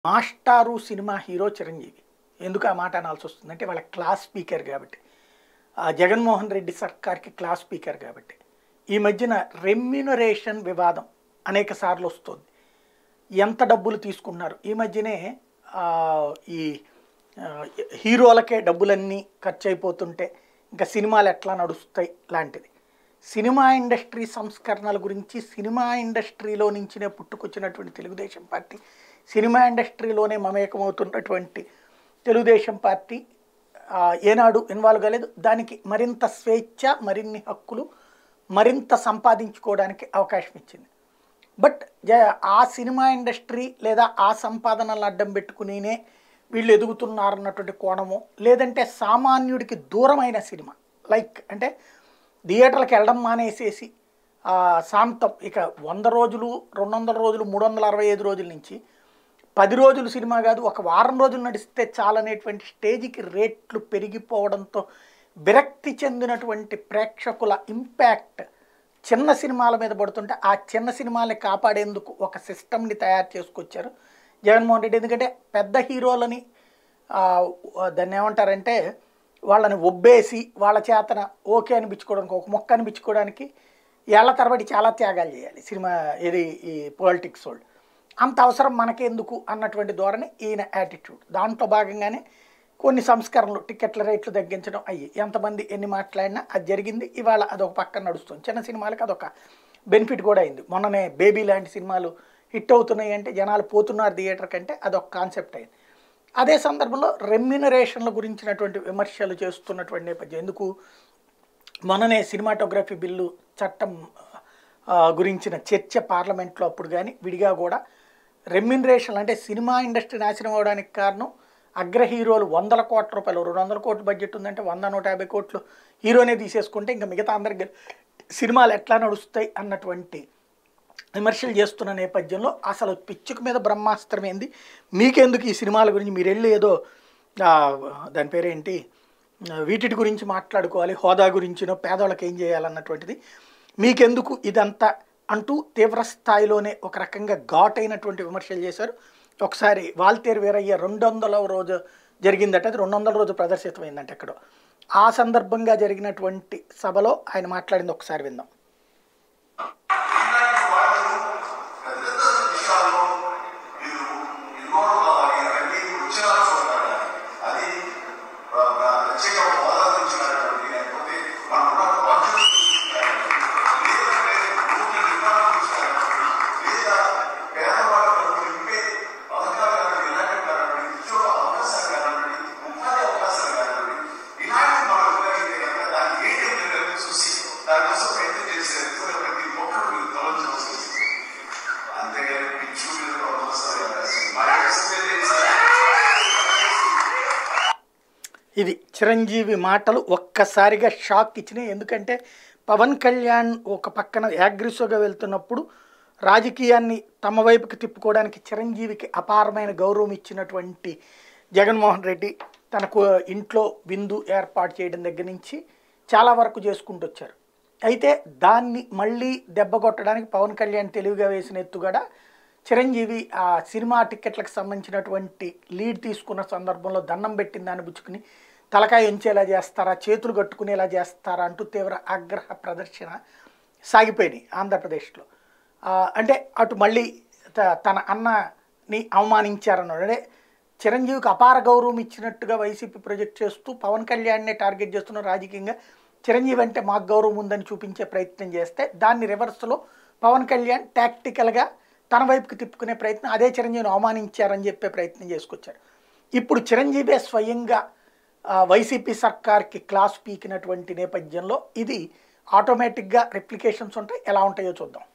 మాస్టారు cinema hero Chiranjeevi ఎందుకు ఆ మాట అనాల్సి వస్తుందంటే వాళ్ళ క్లాస్ స్పీకర్ కాబట్టి ఆ జగన్మోహన్ రెడ్డి సర్కార్కి క్లాస్ స్పీకర్ కాబట్టి ఈ మధ్యన రెమ్యునరేషన్ వివాదం అనేక సార్లు వస్తుంది ఎంత డబ్బులు తీసుకున్నారు ఈ మధ్యనే ఆ, ఈ ఆ, హీరోలకే డబ్బులన్నీ ఖర్చు అయిపోతుంటే ఇంకా సినిమాలు ఎట్లా నడుస్తాయి లాంటిది సినిమా ఇండస్ట్రీ సంస్కరణల గురించి సినిమా ఇండస్ట్రీలో నుంచినే పుట్టుకొచ్చినటువంటి తెలుగుదేశం పార్టీ సినిమా ఇండస్ట్రీలోనే మమేకమవుతున్నటువంటి తెలుగుదేశం పార్టీ ఆ, ఏనాడు ఇన్వాల్వ్ కాలేదు దానికి మరింత స్వేచ్ఛ మరిన్ని హక్కులు మరింత సంపాదించుకోవడానికి అవకాశం ఇచ్చింది బట్ జ- ఆ సినిమా ఇండస్ట్రీ లేదా ఆ సంపాదనలను అడ్డం పెట్టుకునినే వీళ్ళు ఎదుగుతున్నారన్నటువంటి కోణము లేదంటే సామాన్యుడికి దూరమైన సినిమా లైక్ అంటే థియేటర్లకు వెళ్ళడం మానేసేసి ఆ, శాంతం ఇక వంద రోజులు రెండు వందల రోజులు మూడు వందల అరవై ఐదు రోజుల నుంచి పది రోజులు సినిమా కాదు ఒక వారం రోజులు నడిస్తే చాలనేటువంటి స్టేజ్కి రేట్లు పెరిగిపోవడంతో విరక్తి చెందినటువంటి ప్రేక్షకుల ఇంపాక్ట్ చిన్న సినిమాల మీద పడుతుంటే ఆ చిన్న సినిమాల్ని కాపాడేందుకు ఒక సిస్టమ్ని తయారు చేసుకొచ్చారు జగన్మోహన్ రెడ్డి ఎందుకంటే పెద్ద హీరోలని ఆ, దాన్ని ఏమంటారంటే వాళ్ళని ఒబ్బేసి వాళ్ళ చేతన ఓకే అనిపించుకోవడానికి ఒక మొక్క అనిపించుకోవడానికి ఏళ్ల తరబడి చాలా త్యాగాలు చేయాలి సినిమా ఇది ఈ పాలిటిక్స్ వాళ్ళు అంత అవసరం మనకెందుకు అన్నటువంటి ధోరణి ఈయన యాటిట్యూడ్ దాంట్లో భాగంగానే కొన్ని సంస్కరణలు టికెట్ల రేట్లు తగ్గించడం అయ్యి ఎంతమంది ఎన్ని మాట్లాడినా అది జరిగింది ఇవాళ అదొక పక్కన నడుస్తుంది చిన్న సినిమాలకు అదొక బెనిఫిట్ కూడా అయింది మొన్ననే బేబీ లాంటి సినిమాలు హిట్ అవుతున్నాయి అంటే జనాలు పోతున్నారు థియేటర్ కంటే అదొక కాన్సెప్ట్ అయింది అదే సందర్భంలో రెమ్యునరేషన్ల గురించినటువంటి విమర్శలు చేస్తున్నటువంటి నేపథ్యం ఎందుకు మొన్ననే సినిమాటోగ్రఫీ బిల్లు చట్టం ఆ, గురించిన చర్చ పార్లమెంట్లో అప్పుడు కానీ విడిగా కూడా రెమ్యునరేషన్ అంటే సినిమా ఇండస్ట్రీ నాశనం అవడానికి కారణం అగ్ర హీరోలు వందల కోట్ల రూపాయలు రెండు వందల కోట్ల బడ్జెట్ ఉందంటే వంద నూట యాభై కోట్లు హీరోనే తీసేసుకుంటే ఇంకా మిగతా అందరికి సినిమాలు ఎట్లా నడుస్తాయి అన్నటువంటి విమర్శలు చేస్తున్న నేపథ్యంలో అసలు పిచ్చుక మీద బ్రహ్మాస్త్రం ఏంది మీకెందుకు ఈ సినిమాల గురించి మీరు వెళ్ళి ఏదో ఆ, దాని పేరేంటి ఆ, వీటి గురించి మాట్లాడుకోవాలి హోదా గురించినో పేదవాళ్ళకి ఏం చేయాలన్నటువంటిది మీకెందుకు ఇదంతా అంటూ తీవ్ర స్థాయిలోనే ఒక రకంగా ఘాట్ అయినటువంటి విమర్శలు చేశారు ఒకసారి వాల్తేరు వీరయ్య రెండు వందల రోజు జరిగిందట అది రెండు వందల రోజు ప్రదర్శితమైందంట ఎక్కడో ఆ సందర్భంగా జరిగినటువంటి సభలో ఆయన మాట్లాడింది ఒకసారి విందాం ఇలాంటి వాళ్ళు పెద్ద పెద్ద విషయాల్లో మీరు ఇన్వాల్వ్ కావాలి అవన్నీ వచ్చేలా చూడాలి అది ఆ, ఆ, ప్రత్యేక హోదా నుంచి కానివ్వండి లేకపోతే మనకున్న బడ్జెట్ నుంచి కానివ్వండి, లేదంటే భూమి నిర్మాణం నుంచి కానివ్వండి, లేదా పేదవాళ్ళ కడుపు నింపే పథకాలు కానివ్వండి, ఇలాంటివి కానివ్వండి, ఉద్యోగ అవకాశాలు కానివ్వండి, ఉపాధి అవకాశాలు కానివ్వండి, ఇలాంటివి మనం ఉపయోగిస్తే కనుక దాన్ని ఏంటి మీరు చూసి దానికోసం ప్రయత్నం చేసే ప్రతి ఒక్కరు మీరు తొలగించవలసి వస్తుంది అంతేగాని పిచ్చు మీద వస్తారు మా ఇది చిరంజీవి మాటలు ఒక్కసారిగా షాక్ ఇచ్చినాయి ఎందుకంటే పవన్ కళ్యాణ్ ఒక పక్కన యాగ్రిసోగా వెళ్తున్నప్పుడు రాజకీయాన్ని తమ వైపుకి తిప్పుకోవడానికి చిరంజీవికి అపారమైన గౌరవం ఇచ్చినటువంటి జగన్మోహన్ రెడ్డి తనకు ఇంట్లో విందు ఏర్పాటు చేయడం దగ్గర నుంచి చాలా వరకు చేసుకుంటూ వచ్చారు అయితే దాన్ని మళ్ళీ దెబ్బ కొట్టడానికి పవన్ కళ్యాణ్ తెలివిగా వేసిన ఎత్తుగడ చిరంజీవి ఆ సినిమా టిక్కెట్లకు సంబంధించినటువంటి లీడ్ తీసుకున్న సందర్భంలో దండం పెట్టిన దాన్ని పుచ్చుకుని తలకాయ ఉంచేలా చేస్తారా చేతులు కట్టుకునేలా చేస్తారా అంటూ తీవ్ర ఆగ్రహ ప్రదర్శన సాగిపోయినాయి ఆంధ్రప్రదేశ్లో ఆ, అంటే అటు మళ్ళీ త- తన అన్నని అవమానించారన్నాడు అంటే చిరంజీవికి అపార గౌరవం ఇచ్చినట్టుగా వైసీపీ ప్రొజెక్ట్ చేస్తూ పవన్ కళ్యాణ్నే టార్గెట్ చేస్తున్న రాజకీయంగా చిరంజీవి అంటే మాకు గౌరవం ఉందని చూపించే ప్రయత్నం చేస్తే దాన్ని రివర్స్లో పవన్ కళ్యాణ్ టాక్టికల్గా తన వైపుకి తిప్పుకునే ప్రయత్నం అదే చిరంజీవిని అవమానించారని చెప్పే ప్రయత్నం చేసుకొచ్చారు ఇప్పుడు చిరంజీవే స్వయంగా ఆ, వైసీపీ సర్కార్కి క్లాస్ పీకినటువంటి నేపథ్యంలో ఇది ఆటోమేటిక్గా రిప్లికేషన్స్ ఉంటాయి ఎలా ఉంటాయో చూద్దాం